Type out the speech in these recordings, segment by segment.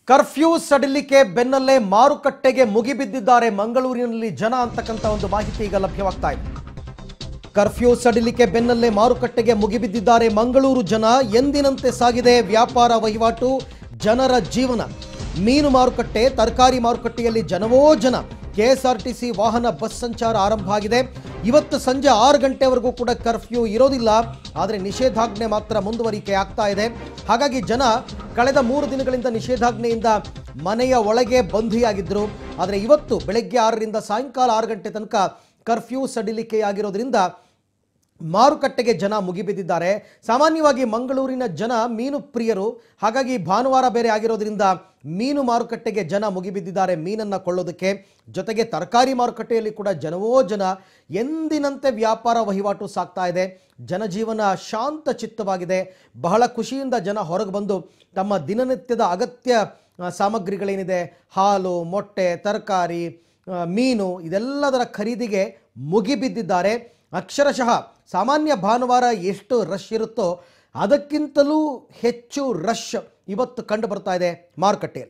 Curfew ಸಡಿಲಿಕೆ ಬೆನ್ನಲ್ಲೇ ಮಾರುಕಟ್ಟೆಗೆ ಮುಗಿಬಿದ್ದಿದ್ದಾರೆ ಮಂಗಳೂರಿನಲ್ಲಿ ಜನ ಅಂತಕ್ಕಂಥ ಒಂದು ಮಾಹಿತಿ ಈಗ ಲಭ್ಯವಾಗ್ತಾ ಇದೆ ಕರ್ಫ್ಯೂ ಸಡಿಲಿಕೆ ಬೆನ್ನಲ್ಲೇ ಮಾರುಕಟ್ಟೆಗೆ ಮುಗಿಬಿದ್ದಿದ್ದಾರೆ ಮಂಗಳೂರು ಜನ ಎಂದಿನಂತೆ ಸಾಗಿದೆ ವ್ಯಾಪಾರ ವಹಿವಾಟು ಜನರ ಜೀವನ ಮೀನು ಮಾರುಕಟ್ಟೆ ತರಕಾರಿ ಮಾರುಕಟ್ಟೆಯಲ್ಲಿ ಜನವೋ ಜನ ಕೆಎಸ್ಆರ್ಟಿಸಿ ವಾಹನ ಬಸ್ ಸಂಚಾರ ಆರಂಭ ಆಗಿದೆ ಇವತ್ತು ಸಂಜೆ ಆರು ಗಂಟೆವರೆಗೂ ಕೂಡ ಕರ್ಫ್ಯೂ ಇರೋದಿಲ್ಲ ಆದರೆ ನಿಷೇಧಾಜ್ಞೆ ಮಾತ್ರ ಮುಂದುವರಿಕೆ ಆಗ್ತಾ ಇದೆ ಹಾಗಾಗಿ ಜನ ಕಳೆದ ಮೂರು ದಿನಗಳಿಂದ ನಿಷೇಧಾಜ್ಞೆಯಿಂದ ಮನೆಯ ಒಳಗೆ ಬಂಧಿಯಾಗಿದ್ದರು ಆದರೆ ಇವತ್ತು ಬೆಳಗ್ಗೆ ಆರರಿಂದ ಸಾಯಂಕಾಲ ಆರು ಗಂಟೆ ತನಕ ಕರ್ಫ್ಯೂ ಸಡಿಲಿಕೆಯಾಗಿರೋದ್ರಿಂದ ಮಾರುಕಟ್ಟೆಗೆ ಜನ ಮುಗಿಬಿದ್ದಿದ್ದಾರೆ ಸಾಮಾನ್ಯವಾಗಿ ಮಂಗಳೂರಿನ ಜನ ಮೀನು ಪ್ರಿಯರು ಹಾಗಾಗಿ ಭಾನುವಾರ ಬೇರೆ ಆಗಿರೋದ್ರಿಂದ ಮೀನು ಮಾರುಕಟ್ಟೆಗೆ ಜನ ಮುಗಿಬಿದ್ದಿದ್ದಾರೆ ಮೀನನ್ನು ಕೊಳ್ಳೋದಕ್ಕೆ ಜೊತೆಗೆ ತರಕಾರಿ ಮಾರುಕಟ್ಟೆಯಲ್ಲಿ ಕೂಡ ಜನವೋ ಜನ ಎಂದಿನಂತೆ ವ್ಯಾಪಾರ ವಹಿವಾಟು ಸಾಗ್ತಾ ಇದೆ ಜನಜೀವನ ಶಾಂತ ಚಿತ್ತವಾಗಿದೆ ಬಹಳ ಖುಷಿಯಿಂದ ಜನ ಹೊರಗೆ ಬಂದು ತಮ್ಮ ದಿನನಿತ್ಯದ ಅಗತ್ಯ ಆ, ಸಾಮಗ್ರಿಗಳೇನಿದೆ ಹಾಲು ಮೊಟ್ಟೆ ತರಕಾರಿ ಆ, ಮೀನು ಇದೆಲ್ಲದರ ಖರೀದಿಗೆ ಮುಗಿಬಿದ್ದಿದ್ದಾರೆ ಅಕ್ಷರಶಃ ಸಾಮಾನ್ಯ ಭಾನುವಾರ ಎಷ್ಟು ರಶ್ ಇರುತ್ತೋ ಅದಕ್ಕಿಂತಲೂ ಹೆಚ್ಚು ರಶ್ ಇವತ್ತು ಕಂಡು ಬರ್ತಾ ಇದೆ ಮಾರುಕಟ್ಟೆಯಲ್ಲಿ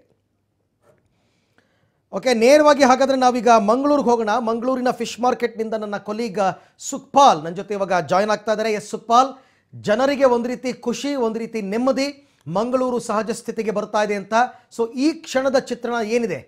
ಓಕೆ ನೇರವಾಗಿ ಹಾಗಾದರೆ ನಾವೀಗ ಮಂಗಳೂರಿಗೆ ಹೋಗೋಣ ಮಂಗಳೂರಿನ ಫಿಶ್ ಮಾರ್ಕೆಟ್ನಿಂದ ನನ್ನ ಕೊಲೀಗ್ ಸುಕ್ಪಾಲ್ ನನ್ನ ಜೊತೆ ಇವಾಗ ಜಾಯ್ನ್ ಆಗ್ತಾ ಇದ್ದಾರೆ ಎಸ್ ಸುಕ್ಪಾಲ್ ಜನರಿಗೆ ಒಂದು ರೀತಿ ಖುಷಿ ಒಂದು ರೀತಿ ನೆಮ್ಮದಿ ಮಂಗಳೂರು ಸಹಜ ಸ್ಥಿತಿಗೆ ಬರ್ತಾ ಇದೆ ಅಂತ ಸೊ ಈ ಕ್ಷಣದ ಚಿತ್ರಣ ಏನಿದೆ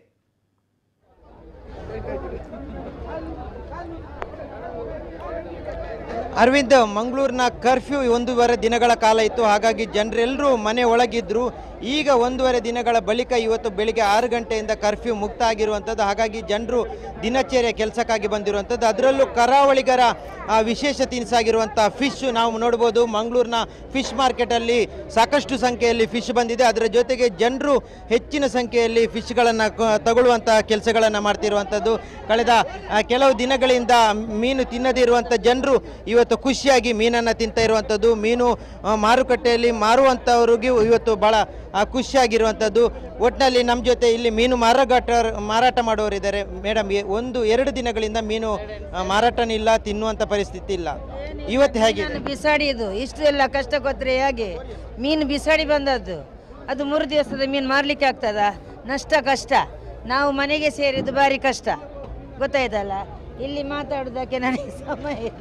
ಅರವಿಂದ್ ಮಂಗಳೂರಿನ ಕರ್ಫ್ಯೂ ಒಂದೂವರೆ ದಿನಗಳ ಕಾಲ ಇತ್ತು ಹಾಗಾಗಿ ಜನರೆಲ್ಲರೂ ಮನೆ ಒಳಗಿದ್ರು ಈಗ ಒಂದೂವರೆ ದಿನಗಳ ಬಳಿಕ ಇವತ್ತು ಬೆಳಿಗ್ಗೆ ಆರು ಗಂಟೆಯಿಂದ ಕರ್ಫ್ಯೂ ಮುಕ್ತ ಆಗಿರುವಂಥದ್ದು ಹಾಗಾಗಿ ಜನರು ದಿನಚರ್ಯ ಕೆಲಸಕ್ಕಾಗಿ ಬಂದಿರುವಂಥದ್ದು ಅದರಲ್ಲೂ ಕರಾವಳಿಗರ ಆ, ವಿಶೇಷ ತಿನಿಸಾಗಿರುವಂಥ ಫಿಶ್ ನಾವು ನೋಡ್ಬೋದು ಮಂಗಳೂರಿನ ಫಿಶ್ ಮಾರ್ಕೆಟಲ್ಲಿ ಸಾಕಷ್ಟು ಸಂಖ್ಯೆಯಲ್ಲಿ ಫಿಶ್ ಬಂದಿದೆ ಅದರ ಜೊತೆಗೆ ಜನರು ಹೆಚ್ಚಿನ ಸಂಖ್ಯೆಯಲ್ಲಿ ಫಿಶ್ಗಳನ್ನು ತಗೊಳ್ಳುವಂಥ ಕೆಲಸಗಳನ್ನು ಮಾಡ್ತಿರುವಂಥದ್ದು ಕಳೆದ ಆ, ಕೆಲವು ದಿನಗಳಿಂದ ಮೀನು ತಿನ್ನದೇ ಇರುವಂಥ ಜನರು ಇವತ್ತು ಖುಷಿಯಾಗಿ ಮೀನನ್ನು ತಿಂತಾ ಇರುವಂಥದ್ದು ಮೀನು ಆ, ಮಾರುಕಟ್ಟೆಯಲ್ಲಿ ಮಾರುವಂಥವ್ರಿಗೂ ಇವತ್ತು ಭಾಳ ಆ, ಖುಷಿಯಾಗಿರುವಂಥದ್ದು ಒಟ್ಟಿನಲ್ಲಿ ನಮ್ಮ ಜೊತೆ ಇಲ್ಲಿ ಮೀನು ಮಾರಾಟ ಮಾರಾಟ ಮಾಡೋರಿದ್ದಾರೆ ಮೇಡಮ್ ಒಂದು ಎರಡು ದಿನಗಳಿಂದ ಮೀನು ಆ, ಮಾರಾಟನೂ ಇಲ್ಲ ತಿನ್ನುವಂಥ ಪರಿಸ್ಥಿತಿ ಇಲ್ಲ ಇವತ್ತು ಹೇಗೆ ನಾನು ಬಿಸಾಡಿದ್ದು ಇಷ್ಟು ಎಲ್ಲ ಕಷ್ಟ ಕೊಟ್ಟರೆ ಹೇಗೆ ಮೀನು ಬಿಸಾಡಿ ಬಂದದ್ದು ಅದು ಮೂರು ದಿವಸದ ಮೀನು ಮಾರಲಿಕ್ಕೆ ಆಗ್ತದ ನಷ್ಟ ಕಷ್ಟ ನಾವು ಮನೆಗೆ ಸೇರಿದ್ದು ಭಾರಿ ಕಷ್ಟ ಗೊತ್ತಾಯ್ತಲ್ಲ ಇಲ್ಲಿ ಮಾತಾಡೋದಕ್ಕೆ ನನಗೆ ಸಮಯ ಇಲ್ಲ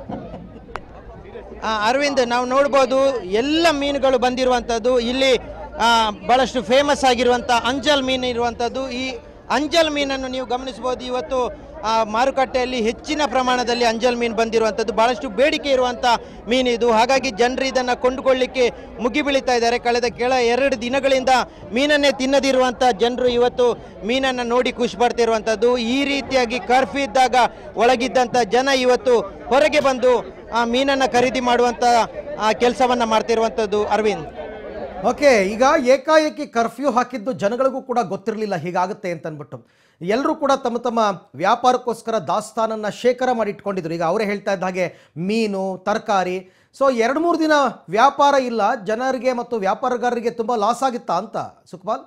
ಆ, ಅರವಿಂದ್ ನಾವು ನೋಡ್ಬೋದು ಎಲ್ಲ ಮೀನುಗಳು ಬಂದಿರುವಂಥದ್ದು ಇಲ್ಲಿ ಆ, ಬಹಳಷ್ಟು ಫೇಮಸ್ ಆಗಿರುವಂಥ ಅಂಜಲ್ ಮೀನು ಇರುವಂಥದ್ದು ಈ ಅಂಜಲ್ ಮೀನನ್ನು ನೀವು ಗಮನಿಸ್ಬೋದು ಇವತ್ತು ಆ, ಮಾರುಕಟ್ಟೆಯಲ್ಲಿ ಹೆಚ್ಚಿನ ಪ್ರಮಾಣದಲ್ಲಿ ಅಂಜಲ್ ಮೀನು ಬಂದಿರುವಂಥದ್ದು ಬಹಳಷ್ಟು ಬೇಡಿಕೆ ಇರುವಂಥ ಮೀನು ಇದು ಹಾಗಾಗಿ ಜನರು ಇದನ್ನು ಕೊಂಡುಕೊಳ್ಳಿಕ್ಕೆ ಮುಗಿಬೀಳ್ತಾ ಇದ್ದಾರೆ ಕಳೆದ ಕೆಳ ಎರಡು ದಿನಗಳಿಂದ ಮೀನನ್ನೇ ತಿನ್ನದಿರುವಂಥ ಜನರು ಇವತ್ತು ಮೀನನ್ನು ನೋಡಿ ಖುಷಿ ಪಡ್ತಿರುವಂಥದ್ದು ಈ ರೀತಿಯಾಗಿ ಕರ್ಫ್ಯೂ ಇದ್ದಾಗ ಒಳಗಿದ್ದಂಥ ಜನ ಇವತ್ತು ಹೊರಗೆ ಬಂದು ಆ ಮೀನನ್ನು ಖರೀದಿ ಮಾಡುವಂಥ ಕೆಲಸವನ್ನು ಮಾಡ್ತಿರುವಂಥದ್ದು ಅರವಿಂದ್ ಓಕೆ ಈಗ ಏಕಾಏಕಿ ಕರ್ಫ್ಯೂ ಹಾಕಿದ್ದು ಜನಗಳಿಗೂ ಕೂಡ ಗೊತ್ತಿರಲಿಲ್ಲ ಹೀಗಾಗುತ್ತೆ ಅಂತ ಅಂದ್ಬಿಟ್ಟು ಎಲ್ಲರೂ ಕೂಡ ತಮ್ಮ ತಮ್ಮ ವ್ಯಾಪಾರಕ್ಕೋಸ್ಕರ ದಾಸ್ತಾನನ್ನ ಶೇಖರ ಮಾಡಿ ಇಟ್ಕೊಂಡಿದ್ರು ಈಗ ಅವರೇ ಹೇಳ್ತಾ ಇದ್ದ ಹಾಗೆ ಮೀನು ತರಕಾರಿ ಸೊ ಎರಡು ಮೂರು ದಿನ ವ್ಯಾಪಾರ ಇಲ್ಲ ಜನರಿಗೆ ಮತ್ತು ವ್ಯಾಪಾರಗಾರರಿಗೆ ತುಂಬ ಲಾಸ್ ಆಗಿತ್ತಾ ಅಂತ ಸುಖಪಾಲ್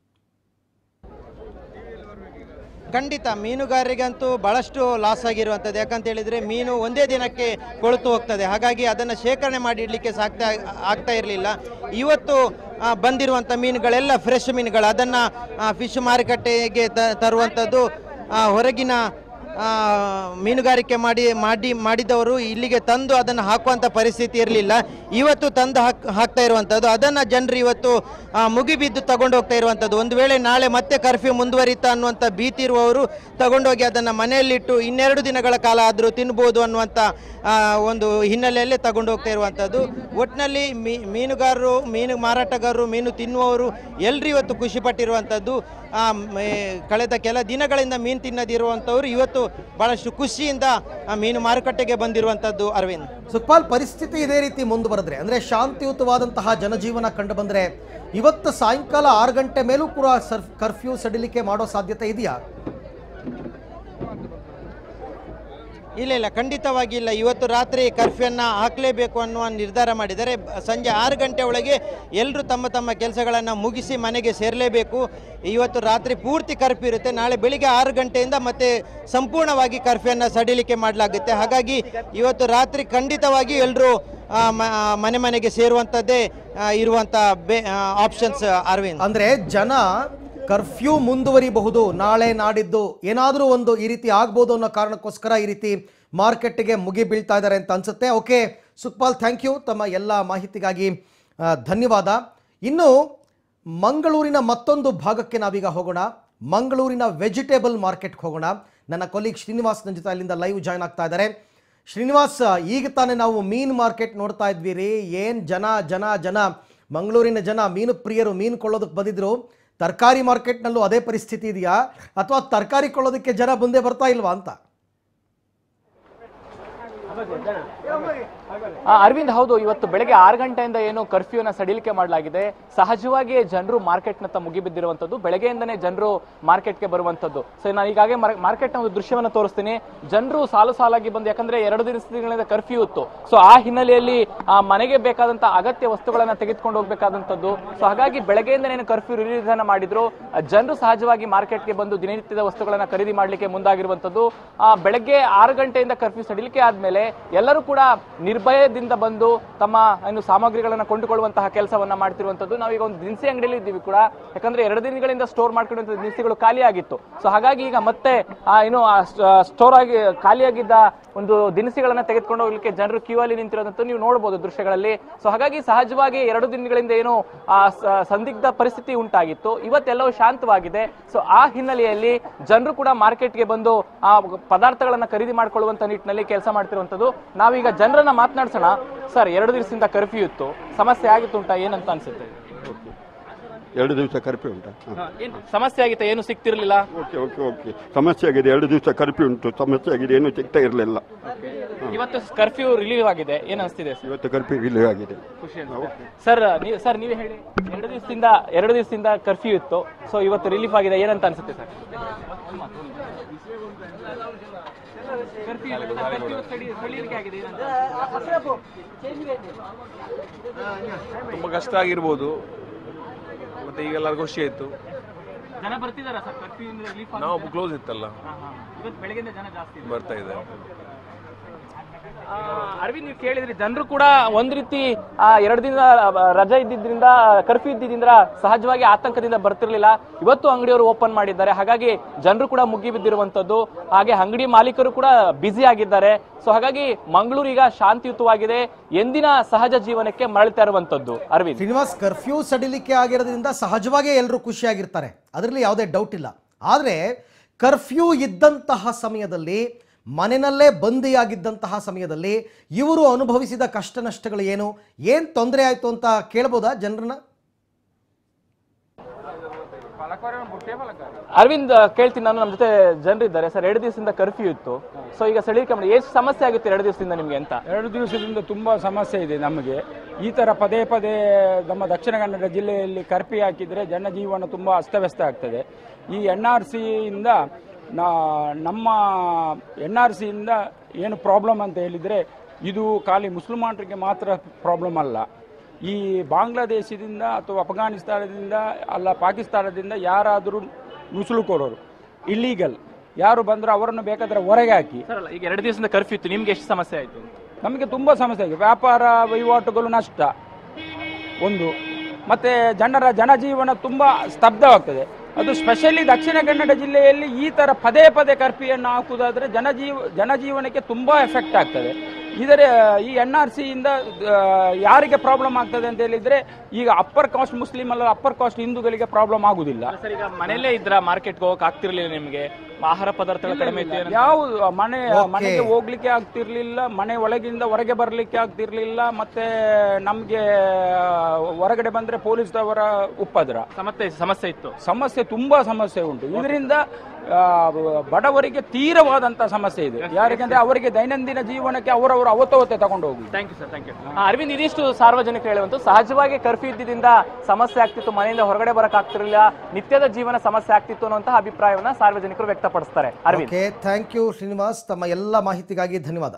ಖಂಡಿತ ಮೀನುಗಾರರಿಗಂತೂ ಬಹಳಷ್ಟು ಲಾಸ್ ಆಗಿರುವಂಥದ್ದು ಯಾಕಂತ ಹೇಳಿದರೆ ಮೀನು ಒಂದೇ ದಿನಕ್ಕೆ ಕೊಳೆತು ಹೋಗ್ತದೆ ಹಾಗಾಗಿ ಅದನ್ನು ಶೇಖರಣೆ ಮಾಡಿ ಇಡಲಿಕ್ಕೆ ಸಾಕ್ತಾ ಆಗ್ತಾ ಇರಲಿಲ್ಲ ಇವತ್ತು ಆ, ಬಂದಿರುವಂಥ ಮೀನುಗಳೆಲ್ಲ ಫ್ರೆಶ್ ಮೀನುಗಳು ಅದನ್ನು ಫಿಶ್ ಮಾರುಕಟ್ಟೆಗೆ ತ- ತರುವಂಥದ್ದು ಆ, ಹೊರಗಿನ ಆ, ಮೀನುಗಾರಿಕೆ ಮಾಡಿ ಮಾಡಿ ಮಾಡಿದವರು ಇಲ್ಲಿಗೆ ತಂದು ಅದನ್ನು ಹಾಕುವಂಥ ಪರಿಸ್ಥಿತಿ ಇರಲಿಲ್ಲ ಇವತ್ತು ತಂದು ಹಾಕ್ ಹಾಕ್ತಾ ಇರುವಂಥದ್ದು ಅದನ್ನು ಜನರು ಇವತ್ತು ಆ, ಮುಗಿಬಿದ್ದು ತಗೊಂಡು ಹೋಗ್ತಾ ಇರುವಂಥದ್ದು ಒಂದು ವೇಳೆ ನಾಳೆ ಮತ್ತೆ ಕರ್ಫ್ಯೂ ಮುಂದುವರಿತಾ ಅನ್ನುವಂಥ ಭೀತಿ ಇರುವವರು ತಗೊಂಡೋಗಿ ಅದನ್ನು ಮನೆಯಲ್ಲಿಟ್ಟು ಇನ್ನೆರಡು ದಿನಗಳ ಕಾಲ ಆದರೂ ತಿನ್ಬೋದು ಅನ್ನುವಂಥ ಆ, ಒಂದು ಹಿನ್ನೆಲೆಯಲ್ಲೇ ತಗೊಂಡು ಹೋಗ್ತಾ ಇರುವಂಥದ್ದು ಒಟ್ಟಿನಲ್ಲಿ ಮೀ ಮೀನುಗಾರರು ಮೀನು ಮಾರಾಟಗಾರರು ಮೀನು ತಿನ್ನುವವರು ಎಲ್ಲರೂ ಇವತ್ತು ಖುಷಿ ಪಟ್ಟಿರುವಂಥದ್ದು ಆ, ಮೇ- ಕಳೆದ ಕೆಲ ದಿನಗಳಿಂದ ಮೀನು ತಿನ್ನದಿರುವಂಥವ್ರು ಇವತ್ತು ಭಾಳಷ್ಟು ಖುಷಿಯಿಂದ ಆ ಮೀನು ಮಾರುಕಟ್ಟೆಗೆ ಬಂದಿರುವಂಥದ್ದು ಅರವಿಂದ್ ಸುಖಪಾಲ್ ಪರಿಸ್ಥಿತಿ ಇದೇ ರೀತಿ ಮುಂದುವರೆದ್ರೆ ಅಂದರೆ ಶಾಂತಿಯುತವಾದಂತಹ ಜನಜೀವನ ಕಂಡು ಬಂದರೆ ಇವತ್ತು ಸಾಯಂಕಾಲ ಆರು ಗಂಟೆ ಮೇಲೂ ಕೂಡ ಸರ್ ಕರ್ಫ್ಯೂ ಸಡಿಲಿಕೆ ಮಾಡೋ ಸಾಧ್ಯತೆ ಇದೆಯಾ ಇಲ್ಲ ಇಲ್ಲ ಖಂಡಿತವಾಗಿ ಇಲ್ಲ ಇವತ್ತು ರಾತ್ರಿ ಕರ್ಫ್ಯೂನ್ನ ಹಾಕಲೇಬೇಕು ಅನ್ನುವ ನಿರ್ಧಾರ ಮಾಡಿದರೆ ಬ- ಸಂಜೆ ಆರು ಗಂಟೆ ಒಳಗೆ ಎಲ್ಲರೂ ತಮ್ಮ ತಮ್ಮ ಕೆಲಸಗಳನ್ನು ಮುಗಿಸಿ ಮನೆಗೆ ಸೇರಲೇಬೇಕು ಇವತ್ತು ರಾತ್ರಿ ಪೂರ್ತಿ ಕರ್ಫ್ಯೂ ಇರುತ್ತೆ ನಾಳೆ ಬೆಳಿಗ್ಗೆ ಆರು ಗಂಟೆಯಿಂದ ಮತ್ತೆ ಸಂಪೂರ್ಣವಾಗಿ ಕರ್ಫ್ಯೂನ್ನ ಸಡಿಲಿಕೆ ಮಾಡಲಾಗುತ್ತೆ ಹಾಗಾಗಿ ಇವತ್ತು ರಾತ್ರಿ ಖಂಡಿತವಾಗಿ ಎಲ್ಲರೂ ಮನೆ ಮನೆಗೆ ಸೇರುವಂಥದ್ದೇ ಆ, ಇರುವಂಥ ಬೇ ಆಪ್ಷನ್ಸ್ ಅರವಿಂದ್ ಅಂದ್ರೆ ಜನ ಕರ್ಫ್ಯೂ ಮುಂದುವರಿಬಹುದು ನಾಳೆ ನಾಡಿದ್ದು ಏನಾದರೂ ಒಂದು ಈ ರೀತಿ ಆಗ್ಬೋದು ಅನ್ನೋ ಕಾರಣಕ್ಕೋಸ್ಕರ ಈ ರೀತಿ ಮಾರ್ಕೆಟ್ಗೆ ಮುಗಿ ಬೀಳ್ತಾ ಇದ್ದಾರೆ ಅಂತ ಅನ್ಸುತ್ತೆ ಓಕೆ ಸುಕ್ಪಾಲ್ ಥ್ಯಾಂಕ್ ಯು ತಮ್ಮ ಎಲ್ಲ ಮಾಹಿತಿಗಾಗಿ ಆ, ಧನ್ಯವಾದ ಇನ್ನು ಮಂಗಳೂರಿನ ಮತ್ತೊಂದು ಭಾಗಕ್ಕೆ ನಾವೀಗ ಹೋಗೋಣ ಮಂಗಳೂರಿನ ವೆಜಿಟೇಬಲ್ ಮಾರ್ಕೆಟ್ಗೆ ಹೋಗೋಣ ನನ್ನ ಕೊಲೀಗ್ ಶ್ರೀನಿವಾಸ್ ನನ್ನ ಜೊತೆ ಅಲ್ಲಿಂದ ಲೈವ್ ಜಾಯ್ನ್ ಆಗ್ತಾ ಇದ್ದಾರೆ ಶ್ರೀನಿವಾಸ್ ಈಗ ತಾನೇ ನಾವು ಮೀನು ಮಾರ್ಕೆಟ್ ನೋಡ್ತಾ ಇದ್ವಿ ರೀ ಏನು ಜನ ಜನ ಜನ ಮಂಗಳೂರಿನ ಜನ ಮೀನು ಪ್ರಿಯರು ಮೀನು ಕೊಳ್ಳೋದಕ್ಕೆ ಬಂದಿದ್ರು ತರಕಾರಿ ಮಾರ್ಕೆಟ್ನಲ್ಲೂ ಅದೇ ಪರಿಸ್ಥಿತಿ ಇದೆಯಾ ಅಥವಾ ತರಕಾರಿ ಕೊಳ್ಳೋದಕ್ಕೆ ಜನ ಮುಂದೆ ಬರ್ತಾ ಇಲ್ವಾ ಅಂತ ಆ, ಅರವಿಂದ್ ಹೌದು ಇವತ್ತು ಬೆಳಗ್ಗೆ ಆರು ಗಂಟೆಯಿಂದ ಏನು ಕರ್ಫ್ಯೂನ ಸಡಿಲಿಕೆ ಮಾಡಲಾಗಿದೆ ಸಹಜವಾಗಿಯೇ ಜನರು ಮಾರ್ಕೆಟ್ನತ್ತ ಮುಗಿಬಿದ್ದಿರುವಂತದ್ದು ಬೆಳಗ್ಗೆಯಿಂದನೇ ಜನರು ಮಾರ್ಕೆಟ್ಗೆ ಬರುವಂತದ್ದು ಸೊ ನಾನು ಈಗಾಗಲೇ ಮಾರ್ಕೆಟ್ನ ಒಂದು ದೃಶ್ಯವನ್ನು ತೋರಿಸ್ತೀನಿ ಜನರು ಸಾಲು ಸಾಲಾಗಿ ಬಂದು ಯಾಕಂದ್ರೆ ಎರಡು ದಿವಸಗಳಿಂದ ಕರ್ಫ್ಯೂ ಇತ್ತು ಸೊ ಆ ಹಿನ್ನೆಲೆಯಲ್ಲಿ ಆ ಮನೆಗೆ ಬೇಕಾದಂತ ಅಗತ್ಯ ವಸ್ತುಗಳನ್ನ ತೆಗೆದುಕೊಂಡು ಹೋಗ್ಬೇಕಾದಂತದ್ದು ಸೊ ಹಾಗಾಗಿ ಬೆಳಗ್ಗೆಯಿಂದನೇ ಏನು ಕರ್ಫ್ಯೂ ರಿಲೀಸ್ ಅನ್ನ ಮಾಡಿದ್ರು ಜನರು ಸಹಜವಾಗಿ ಮಾರ್ಕೆಟ್ಗೆ ಬಂದು ದಿನನಿತ್ಯದ ವಸ್ತುಗಳನ್ನ ಖರೀದಿ ಮಾಡಲಿಕ್ಕೆ ಮುಂದಾಗಿರುವಂತದ್ದು ಆ, ಬೆಳಗ್ಗೆ ಆರು ಗಂಟೆಯಿಂದ ಕರ್ಫ್ಯೂ ಸಡಿಲಿಕೆ ಆದ್ಮೇಲೆ ಎಲ್ಲರೂ ಕೂಡ ನಿರ್ಭಯದಿಂದ ಬಂದು ತಮ್ಮ ಏನು ಸಾಮಗ್ರಿಗಳನ್ನ ಕೊಂಡುಕೊಳ್ಳುವಂತಹ ಕೆಲಸವನ್ನ ಮಾಡ್ತಿರುವಂತದ್ದು ನಾವೀಗ ಒಂದು ದಿನಸಿ ಅಂಗಡಿಯಲ್ಲಿ ಇದ್ದೀವಿ ಕೂಡ ಯಾಕಂದ್ರೆ ಎರಡು ದಿನಗಳಿಂದ ಸ್ಟೋರ್ ಮಾಡ್ಕೊಂಡಿರುವಂತ ದಿನಸಿಗಳು ಖಾಲಿ ಆಗಿತ್ತು ಸೊ ಹಾಗಾಗಿ ಈಗ ಮತ್ತೆ ಆ ಏನು ಸ್ಟೋರ್ ಆಗಿ ಖಾಲಿಯಾಗಿದ್ದ ಒಂದು ದಿನಸಿಗಳನ್ನ ತೆಗೆದುಕೊಂಡು ಹೋಗ್ಲಿಕ್ಕೆ ಜನರು ಕ್ಯೂ ಅಲ್ಲಿ ನಿಂತಿರೋದಂತೂ ನೀವು ನೋಡಬಹುದು ದೃಶ್ಯಗಳಲ್ಲಿ ಸೊ ಹಾಗಾಗಿ ಸಹಜವಾಗಿ ಎರಡು ದಿನಗಳಿಂದ ಏನು ಆ ಸ- ಸಂದಿಗ್ಧ ಪರಿಸ್ಥಿತಿ ಉಂಟಾಗಿತ್ತು ಇವತ್ತೆಲ್ಲವೂ ಶಾಂತವಾಗಿದೆ ಸೊ ಆ ಹಿನ್ನೆಲೆಯಲ್ಲಿ ಜನರು ಕೂಡ ಮಾರ್ಕೆಟ್ಗೆ ಬಂದು ಆ ಪದಾರ್ಥಗಳನ್ನ ಖರೀದಿ ಮಾಡ್ಕೊಳ್ಳುವಂತ ನಿಟ್ಟಿನಲ್ಲಿ ಕೆಲಸ ಮಾಡ್ತಿರುವಂತದ್ದು ನಾವೀಗ ಜನರನ್ನ ಮಾತನಾಡ್ಸೋಣ ಸರ್ ಎರಡು ದಿವಸದಿಂದ ಕರ್ಫ್ಯೂ ಇತ್ತು ಸಮಸ್ಯೆ ಆಗಿತ್ತು ಉಂಟಾ ಏನಂತ ಅನ್ಸುತ್ತೆ ಎರಡು ದಿವಸ ಕರ್ಫ್ಯೂ ಉಂಟಾ ಹಾಂ. ಏನು ಸಮಸ್ಯೆ ಆಗಿತ್ತ ಏನು ಸಿಗ್ತಿರ್ಲಿಲ್ಲ ಓಕೆ ಓಕೆ ಓಕೆ ಸಮಸ್ಯೆ ಆಗಿದೆ ಎರಡು ದಿವಸ ಕರ್ಫ್ಯೂ ಉಂಟು ಸಮಸ್ಯೆ ಆಗಿದೆ ಏನು ಸಿಗ್ತಾ ಇರಲಿಲ್ಲ ಇವತ್ತು ಕರ್ಫ್ಯೂ ರಿಲೀವ್ ಆಗಿದೆ ಏನ್ ಅನಿಸ್ತಿದೆ ಸರ್ ಇವತ್ತು ಕರ್ಫ್ಯೂ ರಿಲೀವ್ ಆಗಿದೆ ಖುಷಿ ಸರ್ ನೀವು ಸರ್ ನೀವೇ ಹೇಳಿ ಎರಡು ದಿವಸದಿಂದ ಎರಡು ದಿವಸದಿಂದ ಕರ್ಫ್ಯೂ ಇತ್ತು ಸೊ ಇವತ್ತು ರಿಲೀಫ್ ಆಗಿದೆ ಏನಂತ ಅನ್ಸುತ್ತೆ ಸರ್ ತುಂಬ ಕಷ್ಟ ಆಗಿರ್ಬೋದು ಮತ್ತೆ ಈಗೆಲ್ಲ ಖುಷಿ ಆಯ್ತು ಜನ ಬರ್ತಿದಾರ ಸರ್ ಕರ್ಫ್ಯೂ ರಿಲೀಫ್ ನಾವು ಕ್ಲೋಸ್ ಇತ್ತಲ್ಲ ಇವತ್ತು ಬೆಳಗಿಂದ ಜನ ಜಾಸ್ತಿ ಇದೆ. ಬರ್ತಾ ಇದೆ ಆ, ಅರವಿಂದ್ ನೀವು ಕೇಳಿದ್ರಿ ಜನರು ಕೂಡ ಒಂದ್ ರೀತಿ ಆ, ಎರಡು ದಿನ ಆ, ರಜೆ ಇದ್ದಿದ್ರಿಂದ ಕರ್ಫ್ಯೂ ಇದ್ದಿದ್ರಿಂದ ಸಹಜವಾಗಿ ಆತಂಕದಿಂದ ಬರ್ತಿರ್ಲಿಲ್ಲ ಇವತ್ತು ಅಂಗಡಿಯವರು ಓಪನ್ ಮಾಡಿದ್ದಾರೆ ಹಾಗಾಗಿ ಜನರು ಕೂಡ ಮುಗಿ ಬಿದ್ದಿರುವಂತದ್ದು ಹಾಗೆ ಅಂಗಡಿ ಮಾಲೀಕರು ಕೂಡ ಬ್ಯುಸಿ ಆಗಿದ್ದಾರೆ ಸೊ ಹಾಗಾಗಿ ಮಂಗಳೂರು ಈಗ ಶಾಂತಿಯುತವಾಗಿದೆ ಎಂದಿನ ಸಹಜ ಜೀವನಕ್ಕೆ ಮರಳ್ತಾ ಇರುವಂತದ್ದು ಅರವಿಂದ್ ಶ್ರೀನಿವಾಸ್ ಕರ್ಫ್ಯೂ ಸಡಿಲಿಕೆ ಆಗಿರೋದ್ರಿಂದ ಸಹಜವಾಗೇ ಎಲ್ಲರೂ ಖುಷಿಯಾಗಿರ್ತಾರೆ ಅದರಲ್ಲಿ ಯಾವುದೇ ಡೌಟ್ ಇಲ್ಲ ಆದರೆ ಕರ್ಫ್ಯೂ ಇದ್ದಂತಹ ಸಮಯದಲ್ಲಿ ಮನೆಯಲ್ಲೇ ಬಂದಿಯಾಗಿದ್ದಂತಹ ಸಮಯದಲ್ಲಿ ಇವರು ಅನುಭವಿಸಿದ ಕಷ್ಟ ನಷ್ಟಗಳು ಏನು ಏನು ತೊಂದರೆ ಆಯಿತು ಅಂತ ಕೇಳ್ಬೋದಾ ಜನರನ್ನ ಅರವಿಂದ್ ಕೇಳ್ತೀನಿ ನಾನು ನಮ್ಮ ಜೊತೆ ಜನರಿದ್ದಾರೆ ಸರ್ ಎರಡು ದಿವಸದಿಂದ ಕರ್ಫ್ಯೂ ಇತ್ತು ಸೊ ಈಗ ಸಡಿಲಿಕೆ ಮಾಡಿ ಎಷ್ಟು ಸಮಸ್ಯೆ ಆಗುತ್ತೆ ಎರಡು ದಿವಸದಿಂದ ನಿಮ್ಗೆ ಅಂತ ಎರಡು ದಿವಸದಿಂದ ತುಂಬ ಸಮಸ್ಯೆ ಇದೆ ನಮಗೆ ಈ ಥರ ಪದೇ ಪದೇ ನಮ್ಮ ದಕ್ಷಿಣ ಕನ್ನಡ ಜಿಲ್ಲೆಯಲ್ಲಿ ಕರ್ಫ್ಯೂ ಹಾಕಿದರೆ ಜನಜೀವನ ತುಂಬ ಅಸ್ತವ್ಯಸ್ತ ಆಗ್ತದೆ ಈ ಎನ್ ಆರ್ ಸಿಯಿಂದ ನಾ ನಮ್ಮ ಎನ್ ಆರ್ ಸಿಯಿಂದ ಏನು ಪ್ರಾಬ್ಲಮ್ ಅಂತ ಹೇಳಿದರೆ ಇದು ಖಾಲಿ ಮುಸಲ್ಮಾನರಿಗೆ ಮಾತ್ರ ಪ್ರಾಬ್ಲಮ್ ಅಲ್ಲ ಈ ಬಾಂಗ್ಲಾದೇಶದಿಂದ ಅಥವಾ ಅಫ್ಘಾನಿಸ್ತಾನದಿಂದ ಅಲ್ಲ ಪಾಕಿಸ್ತಾನದಿಂದ ಯಾರಾದರೂ ನುಸುಳುಕೋರೋರು ಇಲ್ಲೀಗಲ್ ಯಾರು ಬಂದರೂ ಅವರನ್ನು ಬೇಕಾದರೆ ಹೊರಗೆ ಹಾಕಿ ಸರ್ ಅಲ್ಲ, ಈಗ ಎರಡು ದಿವಸದಿಂದ ಕರ್ಫ್ಯೂ ಇತ್ತು ನಿಮ್ಗೆ ಎಷ್ಟು ಸಮಸ್ಯೆ ಆಯ್ತು ನಮಗೆ ತುಂಬ ಸಮಸ್ಯೆ ಆಗಿದೆ ವ್ಯಾಪಾರ ವಹಿವಾಟುಗಳು ನಷ್ಟ ಒಂದು ಮತ್ತೆ ಜನರ ಜನಜೀವನ ತುಂಬ ಸ್ತಬ್ಧವಾಗ್ತದೆ ಅದು ಸ್ಪೆಷಲಿ ದಕ್ಷಿಣ ಕನ್ನಡ ಜಿಲ್ಲೆಯಲ್ಲಿ ಈ ಥರ ಪದೇ ಪದೇ ಕರ್ಫ್ಯೂಯನ್ನು ಹಾಕುವುದಾದರೆ ಜನಜೀವ ಜನಜೀವನಕ್ಕೆ ತುಂಬ ಎಫೆಕ್ಟ್ ಆಗ್ತದೆ ಇದರ ಈ ಎನ್ ಆರ್ ಸಿಯಿಂದ ಯಾರಿಗೆ ಪ್ರಾಬ್ಲಮ್ ಆಗ್ತದೆ ಅಂತ ಹೇಳಿದರೆ ಈಗ ಅಪ್ಪರ್ ಕಾಸ್ಟ್ ಮುಸ್ಲಿಂ ಅಲ್ಲ ಅಪ್ಪರ್ ಕಾಸ್ಟ್ ಹಿಂದೂಗಳಿಗೆ ಪ್ರಾಬ್ಲಮ್ ಆಗುದಿಲ್ಲ ಸರ್ ಈಗ ಮನೆಯಲ್ಲೇ ಇದ್ರ ಮಾರ್ಕೆಟ್ಗೆ ಹೋಗಕ್ ಆಗ್ತಿರ್ಲಿಲ್ಲ ನಿಮ್ಗೆ ಆಹಾರ ಪದಾರ್ಥಗಳ ಕಡಿಮೆ ಇತ್ತು ಏನಂತ? ಯಾವುದು ಮನೆ Okay. ಮನೆಗೆ ಹೋಗ್ಲಿಕ್ಕೆ ಆಗ್ತಿರ್ಲಿಲ್ಲ ಮನೆ ಒಳಗಿಂದ ಹೊರಗೆ ಬರ್ಲಿಕ್ಕೆ ಆಗ್ತಿರ್ಲಿಲ್ಲ ಮತ್ತೆ ನಮ್ಗೆ ಹೊರಗಡೆ ಬಂದ್ರೆ ಪೊಲೀಸ್ದವರ ಉಪದ್ರ ಸಮಸ್ಯೆ ಸಮಸ್ಯೆ ಇತ್ತು ಸಮಸ್ಯೆ ತುಂಬಾ ಸಮಸ್ಯೆ ಉಂಟು ಇದರಿಂದ ಆ, ಬಡವರಿಗೆ ತೀವ್ರವಾದಂಥ ಸಮಸ್ಯೆ ಇದೆ ಯಾರಿಗಂದ್ರೆ ಅವರಿಗೆ ದೈನಂದಿನ ಜೀವನಕ್ಕೆ ಅವರವರು ಅವತ್ತವತ್ತೆ ತಗೊಂಡು ಹೋಗಿ thank you sir thank you Arvind ಇದಿಷ್ಟು ಸಾರ್ವಜನಿಕರು ಹೇಳುವಂತ ಸಹಜವಾಗಿ ಕರ್ಫ್ಯೂ ಇದ್ದಿದ್ದರಿಂದ ಸಮಸ್ಯೆ ಆಗ್ತಿತ್ತು ಮನೆಯಿಂದ ಹೊರಗಡೆ ಬರಕ್ಕಾಗ್ತಿರಲಿಲ್ಲ ನಿತ್ಯದ ಜೀವನ ಸಮಸ್ಯೆ ಆಗ್ತಿತ್ತು ಅನ್ನುವಂತಹ ಅಭಿಪ್ರಾಯವನ್ನ ಸಾರ್ವಜನಿಕರು ವ್ಯಕ್ತಪಡಿಸ್ತಾರೆ Arvind okay thank you Srinivas ತಮ್ಮ ಎಲ್ಲ ಮಾಹಿತಿಗಾಗಿ ಧನ್ಯವಾದ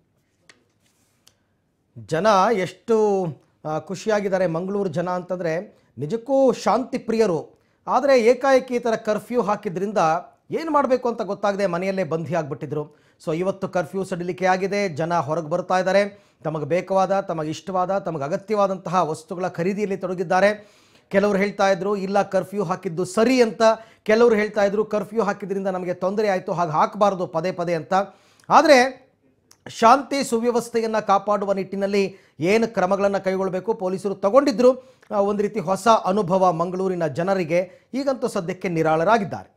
ಜನ ಎಷ್ಟು ಆ, ಖುಷಿಯಾಗಿದ್ದಾರೆ ಮಂಗಳೂರು ಜನ ಅಂತಂದರೆ ನಿಜಕ್ಕೂ ಶಾಂತಿ ಪ್ರಿಯರು ಆದರೆ ಏಕಾಏಕಿ ಈ ಥರ ಕರ್ಫ್ಯೂ ಹಾಕಿದ್ರಿಂದ ಏನು ಮಾಡಬೇಕು ಅಂತ ಗೊತ್ತಾಗದೆ ಮನೆಯಲ್ಲೇ ಬಂಧಿ ಆಗಿಬಿಟ್ಟಿದ್ರು ಸೊ ಇವತ್ತು ಕರ್ಫ್ಯೂ ಸಡಿಲಿಕೆ ಆಗಿದೆ ಜನ ಹೊರಗೆ ಬರ್ತಾ ಇದ್ದಾರೆ ತಮಗೆ ಬೇಕಾದ ತಮಗೆ ಇಷ್ಟವಾದ ತಮಗೆ ಅಗತ್ಯವಾದಂತಹ ವಸ್ತುಗಳ ಖರೀದಿಯಲ್ಲಿ ತೊಡಗಿದ್ದಾರೆ ಕೆಲವರು ಹೇಳ್ತಾ ಇದ್ರು ಇಲ್ಲ ಕರ್ಫ್ಯೂ ಹಾಕಿದ್ದು ಸರಿ ಅಂತ ಕೆಲವರು ಹೇಳ್ತಾ ಇದ್ರು ಕರ್ಫ್ಯೂ ಹಾಕಿದ್ರಿಂದ ನಮಗೆ ತೊಂದರೆ ಆಯಿತು ಹಾಗೆ ಹಾಕಬಾರ್ದು ಪದೇ ಪದೇ ಅಂತ ಆದರೆ ಶಾಂತಿ ಸುವ್ಯವಸ್ಥೆಯನ್ನು ಕಾಪಾಡುವ ನಿಟ್ಟಿನಲ್ಲಿ ಏನು ಕ್ರಮಗಳನ್ನು ಕೈಗೊಳ್ಳಬೇಕು ಪೊಲೀಸರು ತಗೊಂಡಿದ್ರು ಆ, ಒಂದು ರೀತಿ ಹೊಸ ಅನುಭವ ಮಂಗಳೂರಿನ ಜನರಿಗೆ ಈಗಂತೂ ಸದ್ಯಕ್ಕೆ ನಿರಾಳರಾಗಿದ್ದಾರೆ